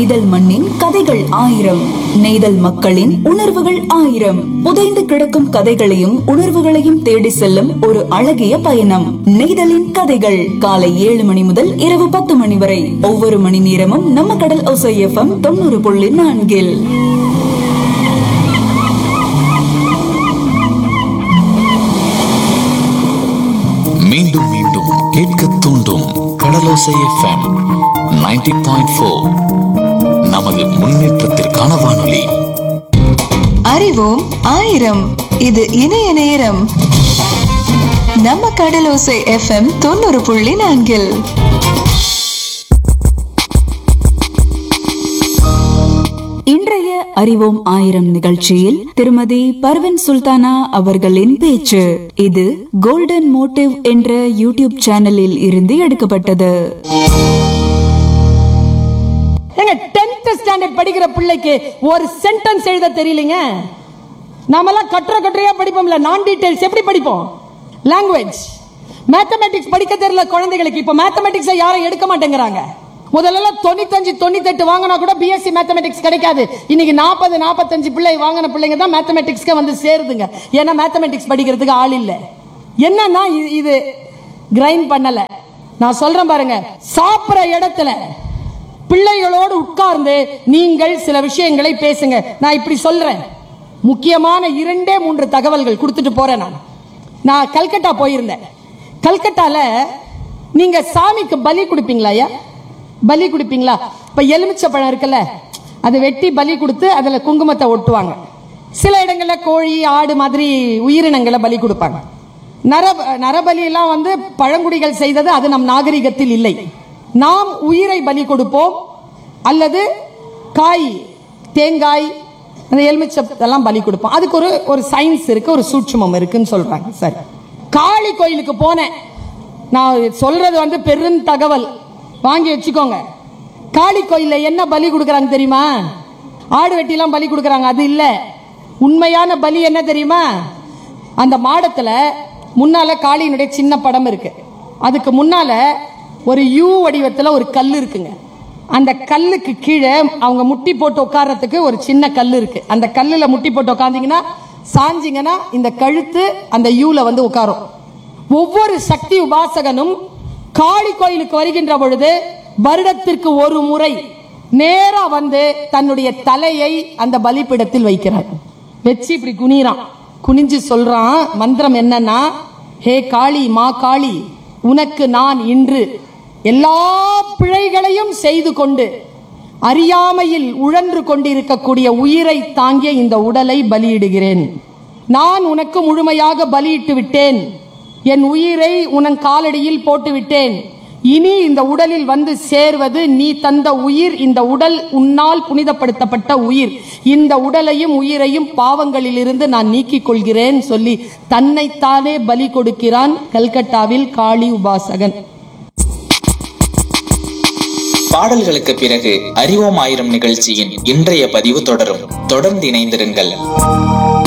நெய்தல் மண்ணின் கதைகள் ஆயிரம் நெய்தல் மக்களின் உணர்வுகள் ஆயிரம் புதைந்து கிடக்கும் கதைகளையும் உணர்வுகளையும் தேடி செல்லும் ஒரு அழகிய பயணம் நெய்தலின் கதைகள் காலை ஏழு மணி முதல் இரவு பத்து மணி வரை ஒவ்வொரு மணி நேரமும் நம்ம கடல் ஒசை எஃப்எம் தொண்ணூறு புள்ளி நான்கில் மீண்டும் மீண்டும் கேட்க தூண்டும் கடலோசை எஃப்எம் 90.4 பாயிண்ட் ஃபோர் நமது முன்னேற்றத்திற்கான வானொலி அறிவோம் ஆயிரம் இது இணைய நேரம் நம்ம கடலோசை எஃப்எம் தொண்ணூறு புள்ளி நான்கில் இன்றைய அறிவோம் ஆயிரம் நிகழ்ச்சியில் திருமதி பர்வின் சுல்தானா அவர்களின் பேச்சு இது கோல்டன் மோட்டிவ் என்ற யூடியூப் சேனலில் இருந்து எடுக்கப்பட்டது ஏங்க டென்த் ஸ்டாண்டர்ட் படிக்கிற பிள்ளைக்கு ஒரு சென்டென்ஸ் எழுத தெரியலங்க நாமெல்லாம் கட்டுற கட்டுரையா படிப்போம்ல நான் டீடைல்ஸ் எப்படி படிப்போம் லாங்குவேஜ் மேத்தமேட்டிக்ஸ் படிக்க தெரியல குழந்தைகளுக்கு இப்போ மேத்தமேட்டிக்ஸை யாரும் எடுக்க மாட்டேங்கிறாங்க முதல்ல தொண்ணூத்தஞ்சு தொண்ணூத்தெட்டு வாங்கினா கூட பிஎஸ்சி மேத்தமேட்டிக்ஸ் கிடைக்காது இன்னைக்கு நாற்பது நாற்பத்தஞ்சு பிள்ளை வாங்கின பிள்ளைங்க தான் மேத்தமேட்டிக்ஸ்க்கு வந்து சேருதுங்க ஏன்னா மேத்தமேட்டிக்ஸ் படிக்கிறதுக்கு ஆள் இல்லை என்னன்னா இது- இது கிரைண்ட் பண்ணல நான் சொல்றேன் பாருங்க சாப்பிடுற இடத்துல பிள்ளைகளோடு உட்கார்ந்து நீங்கள் சில விஷயங்களை பேசுங்க நான் இப்படி சொல்றேன் முக்கியமான இரண்டே மூன்று தகவல்கள் கொடுத்துட்டு போறேன் நான் நான் கல்கட்டா போயிருந்தேன் கல்கட்டால நீங்க சாமிக்கு பலி கொடுப்பீங்களா ஐயா பலி கொடுப்பீங்களா இப்ப எலுமிச்சை பழம் இருக்குல்ல அதை வெட்டி பலி கொடுத்து அதுல குங்குமத்தை ஒட்டுவாங்க சில இடங்கள்ல கோழி ஆடு மாதிரி உயிரினங்களை பலி கொடுப்பாங்க நர நரபலி எல்லாம் வந்து பழங்குடிகள் செய்தது அது நம் நாகரிகத்தில் இல்லை நாம் உயிரை பலி கொடுப்போம் அல்லது காய் தேங்காய் அந்த எலுமிச்சை எல்லாம் பலி கொடுப்போம் அதுக்கு ஒரு ஒரு சயின்ஸ் இருக்கு ஒரு சூட்சுமம் இருக்குன்னு சொல்றாங்க சரி காளி கோயிலுக்கு போனேன் நான் சொல்றது வந்து பெரும் தகவல் வாங்கி வச்சுக்கோங்க காளி கோயில்ல என்ன பலி கொடுக்கறாங்க தெரியுமா ஆடு வெட்டிலாம் பலி கொடுக்கறாங்க அது இல்ல உண்மையான பலி என்ன தெரியுமா அந்த மாடத்துல முன்னால காளியினுடைய சின்ன படம் இருக்கு அதுக்கு முன்னால ஒரு யூ வடிவத்துல ஒரு கல் இருக்குங்க அந்த கல்லுக்கு கீழே அவங்க முட்டி போட்டு உட்கார்றதுக்கு ஒரு சின்ன கல் இருக்கு அந்த கல்லுல முட்டி போட்டு உட்கார்ந்தீங்கன்னா சாஞ்சிங்கன்னா இந்த கழுத்து அந்த யூல வந்து உட்காரும் ஒவ்வொரு சக்தி உபாசகனும் காளி கோயிலுக்கு வருகின்ற பொழுது வருடத்திற்கு ஒரு முறை நேரா வந்து தன்னுடைய தலையை அந்த பலிப்பிடத்தில் வைக்கிறார் வச்சு இப்படி குனிறான் குனிஞ்சு சொல்றான் மந்திரம் என்னன்னா ஹே காளி மா காளி உனக்கு நான் இன்று எல்லா பிழைகளையும் செய்து கொண்டு அறியாமையில் உழன்று கொண்டிருக்கக்கூடிய உயிரை தாங்கிய இந்த உடலை பலியிடுகிறேன் நான் உனக்கு முழுமையாக பலியிட்டு விட்டேன் என் உயிரை உனன் காலடியில் போட்டு விட்டேன் இனி இந்த உடலில் வந்து சேர்வது நீ தந்த உயிர் இந்த உடல் உன்னால் புனிதப்படுத்தப்பட்ட உயிர் இந்த உடலையும் உயிரையும் பாவங்களிலிருந்து நான் நீக்கிக் கொள்கிறேன் சொல்லி தன்னைத்தானே பலி கொடுக்கிறான் கல்கட்டாவில் காளி உபாசகன் பாடல்களுக்கு பிறகு அறிவோம் ஆயிரம் நிகழ்ச்சியின் இன்றைய பதிவு தொடரும் தொடர்ந்து இணைந்திருங்கள்